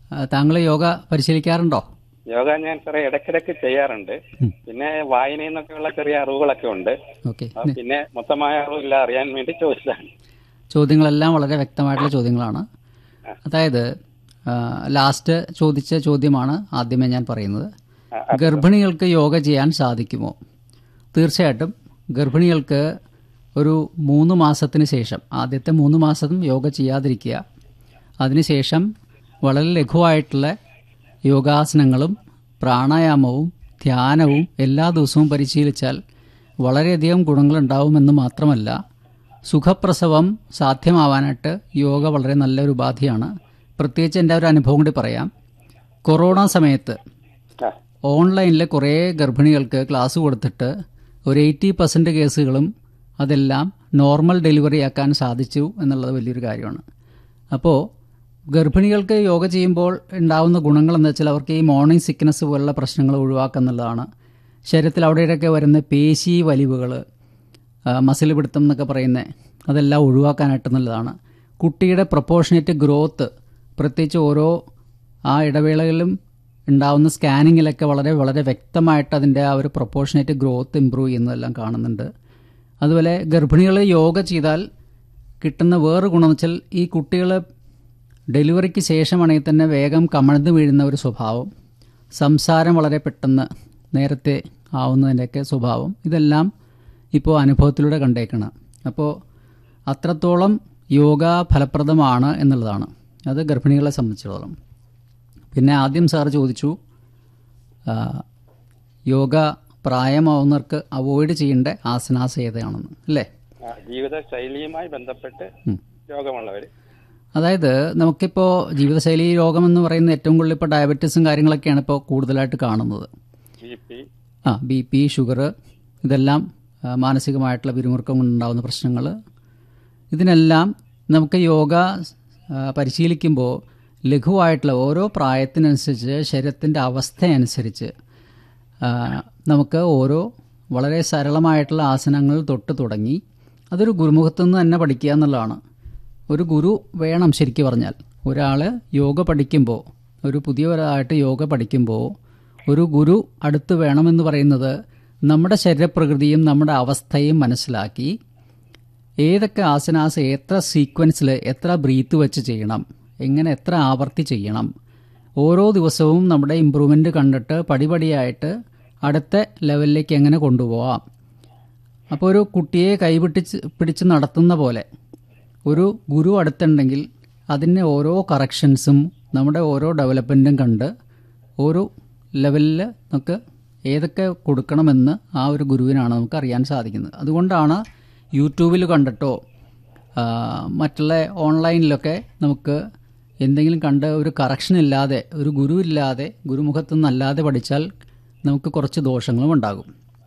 താങ്കൾ യോഗ പരിശീലിക്കാറുണ്ടോ യോഗ ഞാൻ സാറേ ഇടയ്ക്കിടയ്ക്ക് ചെയ്യാറുണ്ട് പിന്നെ വായനയിൽ നിന്നൊക്കെയുള്ള ചെറിയ അറിവുകളൊക്കെ ഉണ്ട് ഓക്കെ ആ, പിന്നെ മൊത്തമായ അറിവില്ല അറിയാൻ വേണ്ടി ചോദിച്ചതാണ് ചോദ്യങ്ങളെല്ലാം വളരെ വ്യക്തമായിട്ടുള്ള ചോദ്യങ്ങളാണ് അതായത് ആ, ലാസ്റ്റ് ചോദിച്ച ചോദ്യമാണ് ആദ്യമേ ഞാൻ പറയുന്നത് ഗർഭിണികൾക്ക് യോഗ ചെയ്യാൻ സാധിക്കുമോ തീർച്ചയായിട്ടും ഗർഭിണികൾക്ക് ഒരു മൂന്ന് മാസത്തിന് ശേഷം ആദ്യത്തെ മൂന്ന് മാസം യോഗ ചെയ്യാതിരിക്കുക അതിനുശേഷം വളരെ ലഘുവായിട്ടുള്ള യോഗാസനങ്ങളും പ്രാണായാമവും ധ്യാനവും എല്ലാ ദിവസവും പരിശീലിച്ചാൽ വളരെയധികം ഗുണങ്ങളുണ്ടാവുമെന്ന് മാത്രമല്ല സുഖപ്രസവം സാധ്യമാവാനായിട്ട് യോഗ വളരെ നല്ലൊരു ഉപാധിയാണ് പ്രത്യേകിച്ച് എൻ്റെ ഒരു അനുഭവം കൂടി പറയാം കൊറോണ സമയത്ത് ആ, ഓൺലൈനിൽ കുറേ ഗർഭിണികൾക്ക് ക്ലാസ് കൊടുത്തിട്ട് ഒരു എയ്റ്റി പെർസെൻറ്റ് കേസുകളും അതെല്ലാം നോർമൽ ഡെലിവറി ആക്കാൻ സാധിച്ചു എന്നുള്ളത് വലിയൊരു കാര്യമാണ് അപ്പോൾ ഗർഭിണികൾക്ക് യോഗ ചെയ്യുമ്പോൾ ഉണ്ടാവുന്ന ഗുണങ്ങൾ എന്ന് വെച്ചാൽ അവർക്ക് ഈ മോർണിംഗ് സിക്നസ് പോലുള്ള പ്രശ്നങ്ങൾ ഒഴിവാക്കുന്നുള്ളതാണ് ശരീരത്തിൽ അവിടെ ഇവിടെയൊക്കെ വരുന്ന പേശി വലിവുകൾ മസിൽ പിടുത്തം എന്നൊക്കെ പറയുന്നത് അതെല്ലാം ഒഴിവാക്കാനായിട്ട് നല്ലതാണ് കുട്ടിയുടെ പ്രപ്പോർഷനേറ്റ് ഗ്രോത്ത് പ്രത്യേകിച്ച് ഓരോ ആ ഇടവേളകളിലും ഉണ്ടാവുന്ന സ്കാനിങ്ങിലൊക്കെ വളരെ വളരെ വ്യക്തമായിട്ട് അതിൻ്റെ ആ ഒരു പ്രപ്പോർഷനേറ്റ് ഗ്രോത്ത് ഇമ്പ്രൂവ് ചെയ്യുന്നതെല്ലാം കാണുന്നുണ്ട് അതുപോലെ ഗർഭിണികൾ യോഗ ചെയ്താൽ കിട്ടുന്ന വേറെ ഗുണമെന്ന് വെച്ചാൽ ഈ കുട്ടികൾ ഡെലിവറിക്ക് ശേഷമാണെങ്കിൽ തന്നെ വേഗം കമഴ്ന്നു വീഴുന്ന ഒരു സ്വഭാവം സംസാരം വളരെ പെട്ടെന്ന് നേരത്തെ ആവുന്നതിൻ്റെയൊക്കെ സ്വഭാവം ഇതെല്ലാം ഇപ്പോൾ അനുഭവത്തിലൂടെ കണ്ടേക്കണം അപ്പോൾ അത്രത്തോളം യോഗ ഫലപ്രദമാണ് എന്നുള്ളതാണ് അത് ഗർഭിണികളെ സംബന്ധിച്ചിടത്തോളം പിന്നെ ആദ്യം സാർ ചോദിച്ചു ആ, യോഗ പ്രായമാവുന്നവർക്ക് അവോയ്ഡ് ചെയ്യേണ്ട ആസനാസ ഏതാണെന്ന് അല്ലേ ആ, ജീവിത ശൈലിയുമായി ബന്ധപ്പെട്ട് ഉം. രോഗമുള്ളവര് അതായത് നമുക്കിപ്പോൾ ജീവിതശൈലി രോഗം എന്ന് പറയുന്ന ഏറ്റവും കൂടുതൽ ഇപ്പോൾ ഡയബറ്റീസും കാര്യങ്ങളൊക്കെയാണ് ഇപ്പോൾ കൂടുതലായിട്ട് കാണുന്നത് ബി പി ആ ബി പി ഷുഗർ ഇതെല്ലാം ആ, മാനസികമായിട്ടുള്ള പിരിമുറുക്കം കൊണ്ടുണ്ടാകുന്ന പ്രശ്നങ്ങൾ ഇതിനെല്ലാം നമുക്ക് യോഗ ആ, പരിശീലിക്കുമ്പോൾ ലഘുവായിട്ടുള്ള ഓരോ പ്രായത്തിനനുസരിച്ച് ശരീരത്തിൻ്റെ അവസ്ഥയനുസരിച്ച് ആ, നമുക്ക് ഓരോ വളരെ സരളമായിട്ടുള്ള ആസനങ്ങൾ തൊട്ട് തുടങ്ങി അതൊരു ഗുരുമുഖത്തു നിന്ന് തന്നെ പഠിക്കുക എന്നുള്ളതാണ് ഒരു ഗുരു വേണം ശരിക്കും പറഞ്ഞാൽ ഒരാൾ യോഗ പഠിക്കുമ്പോൾ ഒരു പുതിയവരായിട്ട് യോഗ പഠിക്കുമ്പോൾ ഒരു ഗുരു അടുത്ത് വേണമെന്ന് പറയുന്നത് നമ്മുടെ ശരീരപ്രകൃതിയും നമ്മുടെ അവസ്ഥയും മനസ്സിലാക്കി ഏതൊക്കെ ആസനാസ് എത്ര സീക്വൻസിൽ എത്ര ബ്രീത്ത് വെച്ച് ചെയ്യണം എങ്ങനെ എത്ര ആവർത്തി ചെയ്യണം ഓരോ ദിവസവും നമ്മുടെ ഇമ്പ്രൂവ്മെൻ്റ് കണ്ടിട്ട് പടിപടിയായിട്ട് അടുത്ത ലെവലിലേക്ക് എങ്ങനെ കൊണ്ടുപോകാം അപ്പോൾ ഒരു കുട്ടിയെ കൈപിടിച്ച് പിടിച്ച് നടത്തുന്ന പോലെ ഒരു ഗുരു അടുത്തുണ്ടെങ്കിൽ അതിന് ഓരോ കറക്ഷൻസും നമ്മുടെ ഓരോ ഡെവലപ്മെൻറ്റും കണ്ട് ഓരോ ലെവലിൽ നമുക്ക് ഏതൊക്കെ കൊടുക്കണമെന്ന് ആ ഒരു ഗുരുവിനാണ് നമുക്ക് അറിയാൻ സാധിക്കുന്നത് അതുകൊണ്ടാണ് യൂട്യൂബിൽ കണ്ടിട്ടോ ആ, മറ്റുള്ള ഓൺലൈനിലൊക്കെ നമുക്ക് എന്തെങ്കിലും കണ്ട് ഒരു കറക്ഷൻ ഇല്ലാതെ ഒരു ഗുരു ഇല്ലാതെ ഗുരുമുഖത്തു നിന്നല്ലാതെ പഠിച്ചാൽ നമുക്ക് കുറച്ച് ദോഷങ്ങളും ഉണ്ടാകും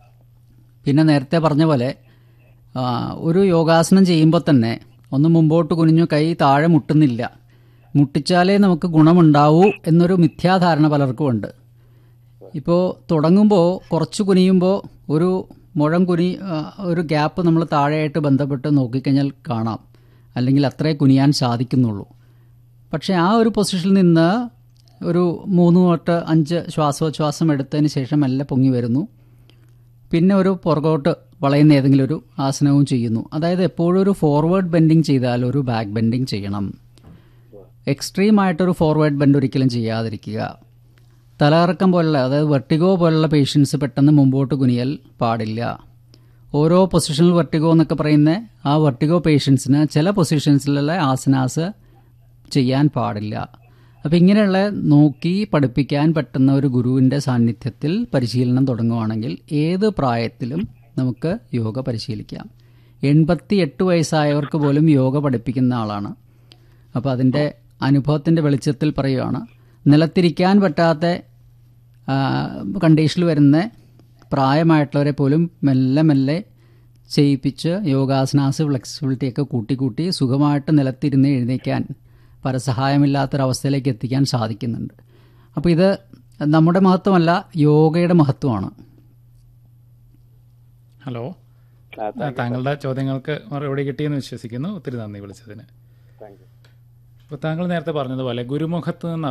പിന്നെ നേരത്തെ പറഞ്ഞ പോലെ ആ, ഒരു യോഗാസനം ചെയ്യുമ്പോൾ തന്നെ ഒന്ന് മുമ്പോട്ട് കുനിഞ്ഞു കൈ താഴെ മുട്ടുന്നില്ല മുട്ടിച്ചാലേ നമുക്ക് ഗുണമുണ്ടാവൂ എന്നൊരു മിഥ്യാധാരണ പലർക്കും ഉണ്ട് ഇപ്പോൾ തുടങ്ങുമ്പോൾ കുറച്ച് കുനിയുമ്പോൾ ഒരു മുഴം കുനി ആ, ഒരു ഗ്യാപ്പ് നമ്മൾ താഴെയായിട്ട് ബന്ധപ്പെട്ട് നോക്കിക്കഴിഞ്ഞാൽ കാണാം അല്ലെങ്കിൽ അത്രേ കുനിയാൻ സാധിക്കുന്നുള്ളൂ പക്ഷേ ആ ഒരു പൊസിഷനിൽ നിന്ന് ഒരു മൂന്ന് തൊട്ട് അഞ്ച് ശ്വാസോച്ഛ്വാസം എടുത്തതിന് ശേഷം മെല്ലെ പൊങ്ങി വരുന്നു പിന്നെ ഒരു പുറകോട്ട് വളയുന്ന ഏതെങ്കിലും ഒരു ആസനവും ചെയ്യുന്നു അതായത് എപ്പോഴും ഒരു ഫോർവേഡ് ബെൻഡിങ് ചെയ്താൽ ഒരു ബാക്ക് ബെൻഡിങ് ചെയ്യണം എക്സ്ട്രീം ആയിട്ടൊരു ഫോർവേഡ് ബെൻഡ് ഒരിക്കലും ചെയ്യാതിരിക്കുക തലകറക്കം പോലുള്ള അതായത് വെർട്ടിഗോ പോലുള്ള പേഷ്യൻസ് പെട്ടെന്ന് മുമ്പോട്ട് കുനിയൽ പാടില്ല ഓരോ പൊസിഷണൽ വെർട്ടിഗോ എന്നൊക്കെ പറയുന്ന ആ വെർട്ടിഗോ പേഷ്യൻസിന് ചില പൊസിഷൻസിലുള്ള ആസനാസ് ചെയ്യാൻ പാടില്ല അപ്പം ഇങ്ങനെയുള്ള നോക്കി പഠിപ്പിക്കാൻ പറ്റുന്ന ഒരു ഗുരുവിൻ്റെ സാന്നിധ്യത്തിൽ പരിശീലനം തുടങ്ങുവാണെങ്കിൽ ഏത് പ്രായത്തിലും നമുക്ക് യോഗ പരിശീലിക്കാം എൺപത്തി എട്ട് വയസ്സായവർക്ക് പോലും യോഗ പഠിപ്പിക്കുന്ന ആളാണ് അപ്പോൾ അതിൻ്റെ അനുഭവത്തിൻ്റെ വെളിച്ചത്തിൽ പറയുകയാണ് നിലത്തിരിക്കാൻ പറ്റാത്ത കണ്ടീഷനിൽ വരുന്ന പ്രായമായിട്ടുള്ളവരെ പോലും മെല്ലെ മെല്ലെ ചെയ്യിപ്പിച്ച് യോഗാസനാസ് ഫ്ലെക്സിബിലിറ്റിയൊക്കെ കൂട്ടി കൂട്ടി സുഖമായിട്ട് നിലത്തിരുന്ന് എഴുന്നേക്കാൻ പരസഹായമില്ലാത്തൊരവസ്ഥയിലേക്ക് എത്തിക്കാൻ സാധിക്കുന്നുണ്ട് അപ്പോൾ ഇത് നമ്മുടെ മഹത്വമല്ല യോഗയുടെ മഹത്വമാണ് ഹലോ ആ, ആ, താങ്കളുടെ ചോദ്യങ്ങൾക്ക് മറുപടി കിട്ടിയെന്ന് വിശ്വസിക്കുന്നു ഒത്തിരി നന്ദി വിളിച്ചതിന് താങ്ക് യു അപ്പോൾ താങ്കൾ നേരത്തെ പറഞ്ഞതുപോലെ ഗുരുമുഖത്ത് നിന്ന്